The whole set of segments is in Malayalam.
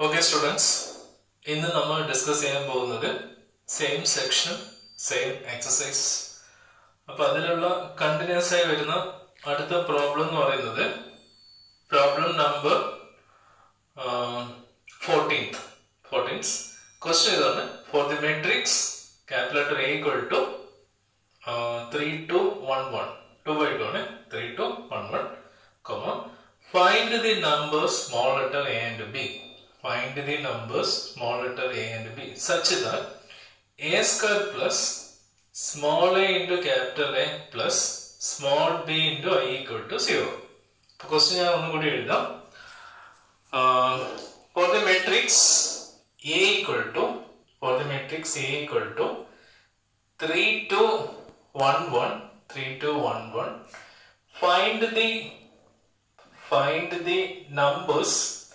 ഓക്കെ സ്റ്റുഡൻസ് ഇന്ന് നമ്മൾ ഡിസ്കസ് ചെയ്യാൻ പോകുന്നത് സെയിം സെക്ഷൻ സെയിം എക്സസൈസ് അപ്പൊ അതിലുള്ള കണ്ടിന്യൂസ് ആയി വരുന്ന അടുത്ത പ്രോബ്ലം എന്ന് പറയുന്നത് problem number fourteenth fourteenth question ഇതാണ് for the matrix calculator A equal to three two one one two by two ആണ് three two one one comma find the numbers small letter a and b find the numbers small letter a and b such that a square plus small a into capital A plus small b into i equal to 0 അപ്പോൾ ക്വസ്റ്റ്യൻ ഞാൻ ഒന്നും കൂടി എഴുതാം for the matrix A equal to for the matrix A equal to three two one one three two one one find the find the numbers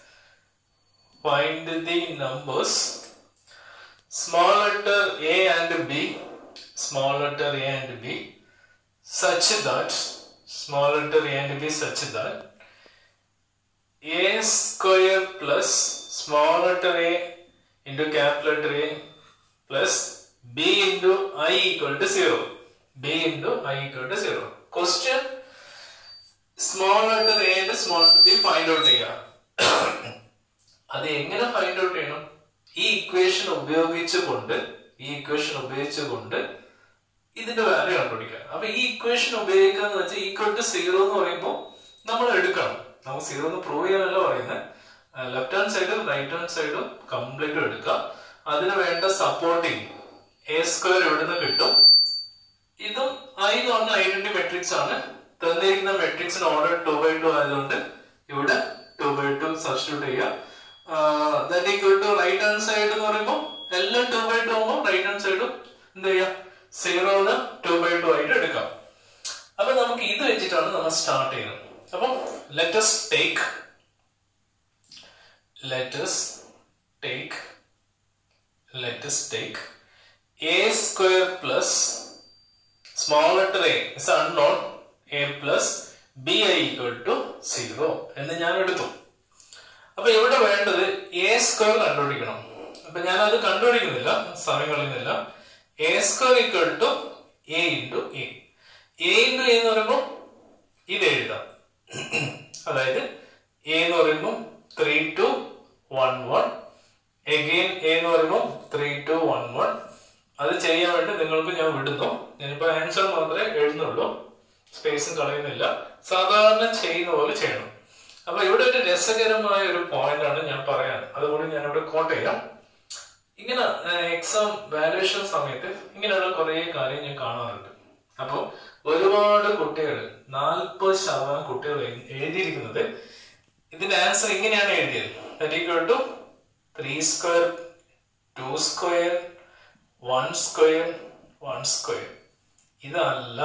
find the numbers small letter a and b small letter a and b such that small letter a and b such that a square plus small letter a into capital letter a plus b into i equal to 0 b into i equal to 0 question small letter A and small letter B find out ചെയ്യുക അത് എങ്ങനെ ഫൈൻഡ് ഔട്ട് ചെയ്യണം ഈ ഇക്വേഷൻ ഉപയോഗിച്ചുകൊണ്ട് ഈ ഇക്വേഷൻ ഉപയോഗിച്ചുകൊണ്ട് ഇതിന്റെ വാല്യൂ കണ്ടുപിടിക്കുക അപ്പൊ ഈ ഇക്വേഷൻ ഉപയോഗിക്കുക എന്ന് വെച്ചാൽ ഈക്വൽ ടു സീറോ എന്ന് പറയുമ്പോൾ നമ്മൾ എടുക്കണം നമുക്ക് സീറോ എന്ന് പ്രൂവ് ചെയ്യാനല്ല പറയുന്നത് ലെഫ്റ്റ് ഹാൻഡ് സൈഡും റൈറ്റ് ഹാൻഡ് സൈഡും കംപ്ലീറ്റ് എടുക്കുക അതിന് വേണ്ട സപ്പോർട്ടിങ് എ സ്ക്വയർ ഇവിടുന്ന് കിട്ടും ഇതും ഐ എന്ന് പറഞ്ഞ ഐഡന്റി മെട്രിക്സ് ആണ് തന്നിരിക്കുന്ന മെട്രിക്സിന് ഓർഡർ ടു ബൈ ടു ആയതുകൊണ്ട് ഇവിടെ ടു ബൈ ടു സബ്സ്റ്റിറ്റ്യൂട്ട് ചെയ്യുക that equal to right hand side എന്ന് പറയുമ്പോൾ എല്ലാം ടു ബൈ ടു ആകുമ്പോൾ റൈറ്റ് ഹാൻഡ് സൈഡും എന്ത് ചെയ്യാം സീറോന്ന് ടു ബൈ ടു ആയിട്ട് എടുക്കാം അപ്പൊ നമുക്ക് ഇത് വെച്ചിട്ടാണ് നമ്മൾ സ്റ്റാർട്ട് ചെയ്യുന്നത് അപ്പം let's take let's take let's take A square plus small letter A is unknown A plus B I equal to zero എന്ന് ഞാൻ എടുത്തു അപ്പൊ ഇവിടെ വേണ്ടത് എ സ്ക്വയർ കണ്ടുപിടിക്കണം അപ്പൊ ഞാൻ അത് കണ്ടുപിടിക്കുന്നില്ല സമയം കളയുന്നില്ല A square equal to A into A A into A എന്ന് പറയുമ്പോൾ ഇത് എഴുതാം അതായത് എ എന്ന് പറയുമ്പോൾ three two one one again A എന്ന് പറയുമ്പോൾ ത്രീ ടു വൺ വൺ അത് ചെയ്യാൻ വേണ്ടി നിങ്ങൾക്ക് ഞാൻ വിടുന്നു ഞാനിപ്പോ ആൻസർ മാത്രമേ എഴുതുന്നുള്ളൂ സ്പേസും കളയുന്നില്ല സാധാരണ ചെയ്യുന്ന പോലെ ചെയ്യണം അപ്പൊ ഇവിടെ ഒരു രസകരമായ ഒരു പോയിന്റ് ആണ് ഞാൻ പറയാൻ അതുകൂടി ഞാൻ ഇവിടെ കോട്ട് ചെയ്യാം ഇങ്ങനെ എക്സാം വാലുവേഷൻ സമയത്ത് ഇങ്ങനെയുള്ള കുറെ കാര്യം ഞാൻ കാണാറുണ്ട് അപ്പോൾ ഒരുപാട് കുട്ടികൾ നാൽപ്പത് ശതമാനം കുട്ടികൾ എഴുതിയിരിക്കുന്നത് ഇതിന്റെ ആൻസർ ഇങ്ങനെയാണ് എഴുതിയത് that equal to three square two square one square one square ഇതല്ല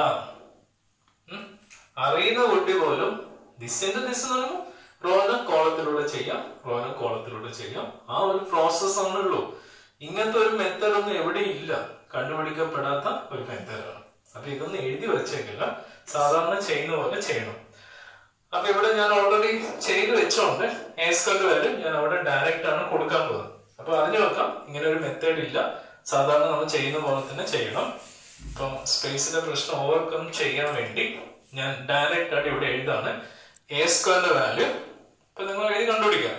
അറിയുന്ന കുട്ടി പോലും ദിസിന്റെ ദിസ് എന്ന് പറയുമ്പോൾ റോന കോളത്തിലൂടെ ചെയ്യാം റോന കോളത്തിലൂടെ ചെയ്യാം ആ ഒരു പ്രോസസ് ആണുള്ളൂ ഇങ്ങനത്തെ ഒരു മെത്തേഡ് ഒന്നും എവിടെ ഇല്ല കണ്ടുപിടിക്കപ്പെടാത്ത ഒരു മെത്തേഡാണ് അപ്പൊ ഇതൊന്നും എഴുതി വെച്ചേക്കില്ല സാധാരണ ചെയ്യുന്ന പോലെ ചെയ്യണം അപ്പൊ ഇവിടെ ഞാൻ ഓൾറെഡി ചെയ്ത് വെച്ചോണ്ട് എ സ്ക്വയർ വാല്യൂ ഞാൻ അവിടെ ഡയറക്റ്റ് ആണ് കൊടുക്കാൻ പോകുന്നത് അപ്പൊ അറിഞ്ഞു വെക്കാം ഇങ്ങനെ ഒരു മെത്തേഡ് ഇല്ല സാധാരണ നമ്മൾ ചെയ്യുന്ന പോലെ തന്നെ ചെയ്യണം ഇപ്പം സ്പേസിന്റെ പ്രശ്നം ഓവർകം ചെയ്യാൻ വേണ്ടി ഞാൻ ഡയറക്റ്റ് ആയിട്ട് ഇവിടെ എഴുതാണ് എ സ്ക്വയറിന്റെ വാല്യൂ ഇപ്പൊ നിങ്ങൾ എഴുതി കണ്ടുപിടിക്കാം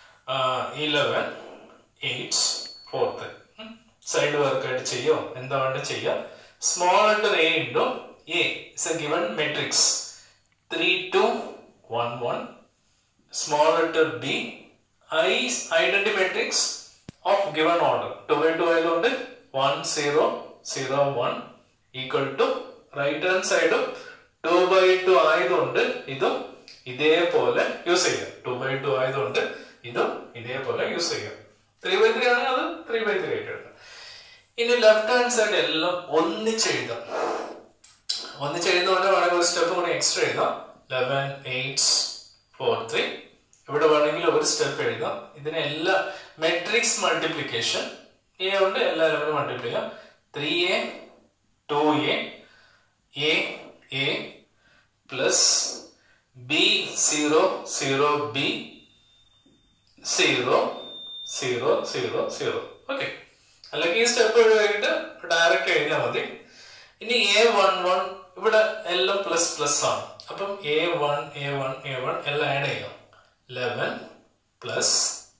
eleven eight fourth side work ആയിട്ട് ചെയ്യോ എന്താ വേണ്ട ചെയ്യാം small letter A into A is A given matrix three two one one small letter B I identity matrix of given order two by two ആയതുകൊണ്ട് one zero zero one equal to right hand സൈഡും ടു ബൈ ടു ആയതുകൊണ്ട് ഇതും ഇതേപോലെ യൂസ് ചെയ്യാം ടു ബൈ ടു ആയതുകൊണ്ട് ഇതും ഇതേപോലെ യൂസ് ചെയ്യാം ത്രീ ബൈ ത്രീ ആണെങ്കിൽ അത് ത്രീ ബൈ ത്രീ ആയിട്ട് എഴുതാം ഇനി ലെഫ്റ്റ് ഹാൻഡ് സൈഡ് എല്ലാം ഒന്നിച്ച് എഴുതാം ഒന്നിച്ച് എഴുതുന്നതുകൊണ്ട് വേണമെങ്കിൽ ഒരു സ്റ്റെപ്പ് കൂടി എക്സ്ട്രാ എഴുതാം ലെവൻ എയ്റ്റ് ഫോർ ത്രീ ഇവിടെ വേണമെങ്കിൽ ഒരു സ്റ്റെപ്പ് എഴുതാം ഇതിനെല്ലാം മെട്രിക്സ് മൾട്ടിപ്ലിക്കേഷൻ എ കൊണ്ട് എല്ലാ ലെവലും മൾട്ടിപ്ലൈ ചെയ്യാം three A two A A A plus B zero zero B zero zero zero zero okay അല്ലെങ്കിൽ ഈ സ്റ്റെപ്പ് ഒഴിവാക്കിയിട്ട് ഡയറക്റ്റ് എഴുതിയാൽ മതി ഇനി എ വൺ വൺ ഇവിടെ എല്ലാം പ്ലസ് പ്ലസ് ആണ് അപ്പം A one A one A one എല്ലാം ആഡ് ചെയ്യാം eleven plus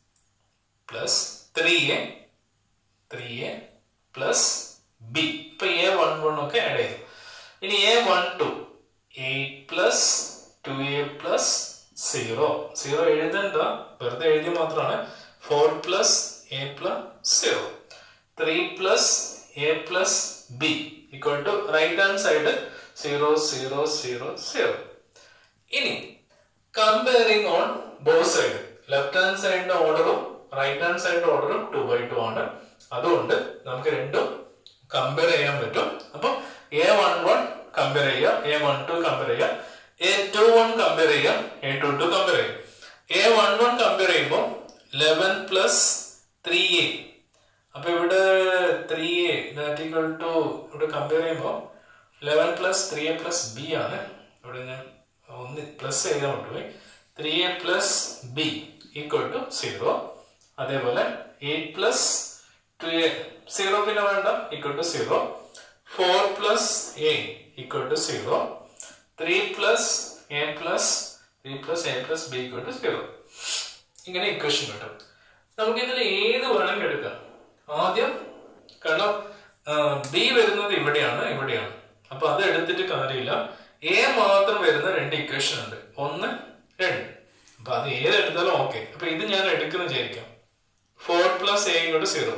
plus three A three A plus B ഇപ്പൊ എ വൺ വൺ ഒക്കെ ആഡ് ചെയ്തു ഇനി A one two eight plus two A plus zero zero എഴുതണ്ട വെറുതെ എഴുതി മാത്രമാണ് four plus A plus zero three plus A plus B equal to right hand side zero zero zero zero ഇനി comparing on both side left hand സൈഡിന്റെ ഓർഡറും റൈറ്റ് ഹാൻഡ് സൈഡിന്റെ ഓർഡറും ടു ബൈ ടു ആണ് അതുകൊണ്ട് നമുക്ക് രണ്ടും കമ്പയർ ചെയ്യാൻ പറ്റും അപ്പൊ എ വൺ വൺ കമ്പയർ ചെയ്യാം എ വൺ ടു കമ്പയർ ചെയ്യാം എ ടു വൺ കമ്പയർ ചെയ്യാം എ ടു ടു കമ്പയർ ചെയ്യാം എ വൺ വൺ കമ്പയർ ചെയ്യുമ്പോൾ ലെവൻ പ്ലസ് ത്രീ എ അപ്പൊ ഇവിടെ three A that equal to ഇവിടെ കമ്പയർ ചെയ്യുമ്പോൾ eleven plus three A plus B ആണ് ഇവിടെ ഞാൻ ഒന്ന് പ്ലസ് ചെയ്താൽ കൊണ്ടുപോയി three A plus B equal to zero അതേപോലെ eight plus two A zero പിന്നെ വേണ്ട equal to zero four plus A equal to zero three plus A plus three plus A plus B equal to zero ഇങ്ങനെ ഇക്വേഷൻ കിട്ടും നമുക്ക് ഇതിൽ ഏത് വേണമെങ്കിൽ എടുക്കാം ആദ്യം കാരണം ബി വരുന്നത് ഇവിടെയാണ് ഇവിടെയാണ് അപ്പൊ അത് എടുത്തിട്ട് കാര്യമില്ല എ മാത്രം വരുന്ന രണ്ട് ഇക്വേഷൻ ഉണ്ട് ഒന്ന് രണ്ട് അപ്പൊ അത് ഏത് എടുത്താലും ഓക്കെ അപ്പൊ ഇത് ഞാൻ എടുക്കുന്ന വിചാരിക്കാം ഫോർ പ്ലസ് എ ഇങ്ങോട്ട് zero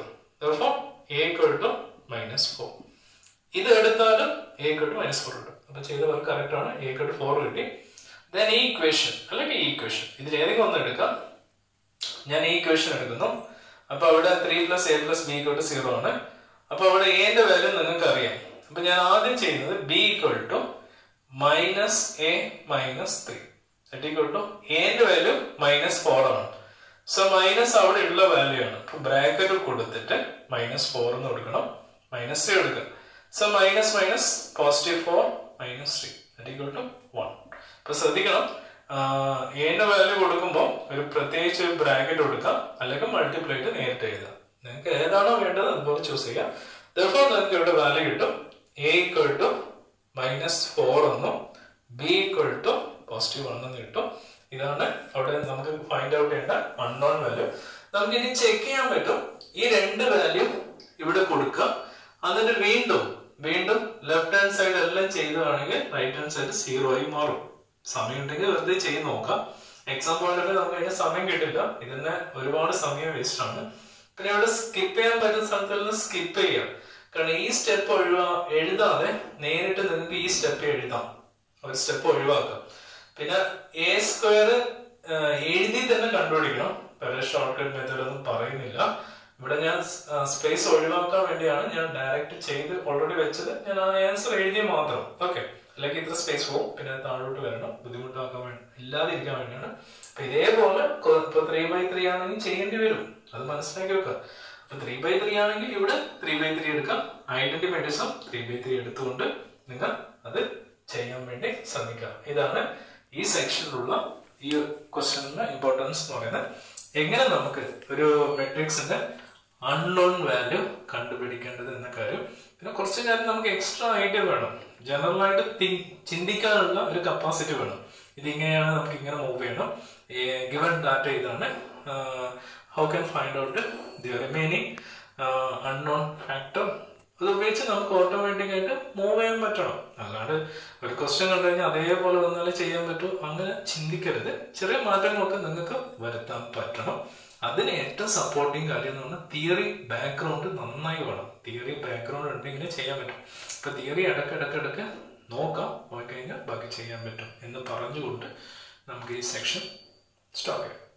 A two minus four ഇത് എടുത്താലും എ ടു മൈനസ് ഫോർ കിട്ടും അപ്പൊ ചെയ്ത വർക്ക് കറക്റ്റ് ആണ് എ ടു ഫോർ കിട്ടി ദെൻ ഈ ഇക്വേഷൻ അല്ലെങ്കിൽ ഈ ഇക്വേഷൻ ഇതിൽ ഏതെങ്കിലും ഒന്ന് എടുക്കാം ഞാൻ ഈ ഇക്വേഷൻ എടുക്കുന്നു അപ്പൊ അവിടെ three plus A plus B equal to zero ആണ് അപ്പൊ അവിടെ എന്റെ വാല്യൂ നിങ്ങൾക്ക് അറിയാം അപ്പൊ ഞാൻ ആദ്യം ചെയ്യുന്നത് B equal to minus A minus three equal to എന്റെ വാല്യൂ മൈനസ് ഫോർ ആണ് സോ മൈനസ് അവിടെ ഉള്ള വാല്യൂ ആണ് അപ്പൊ ബ്രാക്കറ്റ് കൊടുത്തിട്ട് മൈനസ് ഫോർ എന്ന് കൊടുക്കണം മൈനസ് ത്രീ എടുക്കുക so minus minus positive four minus three equal to one അപ്പൊ ശ്രദ്ധിക്കണം എന്റെ വാല്യൂ കൊടുക്കുമ്പോൾ ഒരു പ്രത്യേകിച്ച് ഒരു ബ്രാക്കറ്റ് കൊടുക്കാം അല്ലെങ്കിൽ മൾട്ടിപ്ലൈറ്റ് നേരിട്ട് എഴുതാം നിങ്ങൾക്ക് ഏതാണോ വേണ്ടത് അതുപോലെ ചൂസ് ചെയ്യാം ദർഫോർ നിങ്ങൾക്ക് ഇവിടെ വാല്യൂ കിട്ടും A equal to minus four എന്നും B equal to positive one എന്ന് കിട്ടും ഇതാണ് അവിടെ നമുക്ക് ഫൈൻഡ് ഔട്ട് ചെയ്യേണ്ട അൺനോൺ വാല്യൂ നമുക്ക് ഇനി ചെക്ക് ചെയ്യാൻ പറ്റും ഈ രണ്ട് വാല്യൂ ഇവിടെ കൊടുക്കുക എന്നിട്ട് വീണ്ടും വീണ്ടും ലെഫ്റ്റ് ഹാൻഡ് സൈഡ് എല്ലാം ചെയ്തതാണെങ്കിൽ റൈറ്റ് ഹാൻഡ് സൈഡ് സീറോ ആയി മാറും സമയം ഉണ്ടെങ്കിൽ വെറുതെ ചെയ്ത് നോക്കാം എക്സാം പോയിന്റ് നമുക്ക് അതിന് സമയം കിട്ടില്ല ഇതിന് ഒരുപാട് സമയം വേസ്റ്റ് ആണ് പിന്നെ ഇവിടെ സ്കിപ്പ് ചെയ്യാൻ പറ്റുന്ന സ്ഥലത്ത് സ്കിപ്പ് ചെയ്യാം കാരണം ഈ സ്റ്റെപ്പ് ഒഴിവാ എഴുതാതെ നേരിട്ട് നിങ്ങൾക്ക് ഈ സ്റ്റെപ്പ് എഴുതാം ഒരു സ്റ്റെപ്പ് ഒഴിവാക്കാം പിന്നെ എ സ്ക്വയർ എഴുതി തന്നെ കണ്ടുപിടിക്കണം പല ഷോർട്ട് കട്ട് മെത്തേഡ് ഒന്നും പറയുന്നില്ല ഇവിടെ ഞാൻ സ്പേസ് ഒഴിവാക്കാൻ വേണ്ടിയാണ് ഞാൻ ഡയറക്റ്റ് ചെയ്ത് ഓൾറെഡി വെച്ചത് ഞാൻ ആ ആൻസർ എഴുതി മാത്രം ഓക്കെ അല്ലെങ്കിൽ ഇത്ര സ്പേസ് പോകും പിന്നെ താഴോട്ട് വരണം ബുദ്ധിമുട്ടാക്കാൻ വേണ്ടി ഇല്ലാതിരിക്കാൻ വേണ്ടിയാണ് അപ്പൊ ഇതേപോലെ ഇപ്പൊ ത്രീ ബൈ ത്രീ ആണെങ്കിൽ ചെയ്യേണ്ടി വരും അത് മനസ്സിലാക്കി വെക്കുക അപ്പൊ ത്രീ ബൈ ത്രീ ആണെങ്കിൽ ഇവിടെ ത്രീ ബൈ ത്രീ എടുക്കാം ഐഡന്റിമെറ്റിസം ത്രീ ബൈ ത്രീ എടുത്തുകൊണ്ട് നിങ്ങൾ അത് ചെയ്യാൻ വേണ്ടി ശ്രമിക്കാം ഇതാണ് ഈ സെക്ഷനിലുള്ള ഈ ക്വസ്റ്റ്യനിലെ ഇമ്പോർട്ടൻസ് എന്ന് പറയുന്നത് എങ്ങനെ നമുക്ക് ഒരു മെട്രിക്സിന്റെ അൺനോൺ വാല്യൂ കണ്ടുപിടിക്കേണ്ടത് എന്ന കാര്യം പിന്നെ കുറച്ച് കാര്യം നമുക്ക് എക്സ്ട്രാ ഐഡിയ വേണം ജനറൽ ആയിട്ട് തിങ്ക് ചിന്തിക്കാനുള്ള ഒരു കപ്പാസിറ്റി വേണം ഇതിങ്ങനെയാണ് നമുക്ക് ഇങ്ങനെ മൂവ് ചെയ്യണം ഗിവൺ ഡാറ്റ ഇതാണ് how can find out the remaining unknown factor അത് ഉപയോഗിച്ച് നമുക്ക് ഓട്ടോമാറ്റിക് ആയിട്ട് മൂവ് ചെയ്യാൻ പറ്റണം അല്ലാണ്ട് ഒരു ക്വസ്റ്റ്യൻ കണ്ടു കഴിഞ്ഞാൽ അതേപോലെ വന്നാലേ ചെയ്യാൻ പറ്റൂ അങ്ങനെ ചിന്തിക്കരുത് ചെറിയ മാറ്റങ്ങളൊക്കെ നിങ്ങൾക്ക് വരുത്താൻ പറ്റണം അതിന് ഏറ്റവും സപ്പോർട്ടിങ് കാര്യം എന്ന് പറഞ്ഞാൽ തിയറി ബാക്ക്ഗ്രൗണ്ട് നന്നായി വേണം തിയറി ബാക്ക്ഗ്രൗണ്ട് ഉണ്ടെങ്കിൽ ചെയ്യാൻ പറ്റും ഇപ്പൊ തിയറി ഇടയ്ക്ക് ഇടയ്ക്ക് ഇടയ്ക്ക് നോക്കാം നോക്കിക്കഴിഞ്ഞാൽ ബാക്കി ചെയ്യാൻ പറ്റും എന്ന് പറഞ്ഞുകൊണ്ട് നമുക്ക് ഈ സെക്ഷൻ സ്റ്റോപ്പ് ചെയ്യാം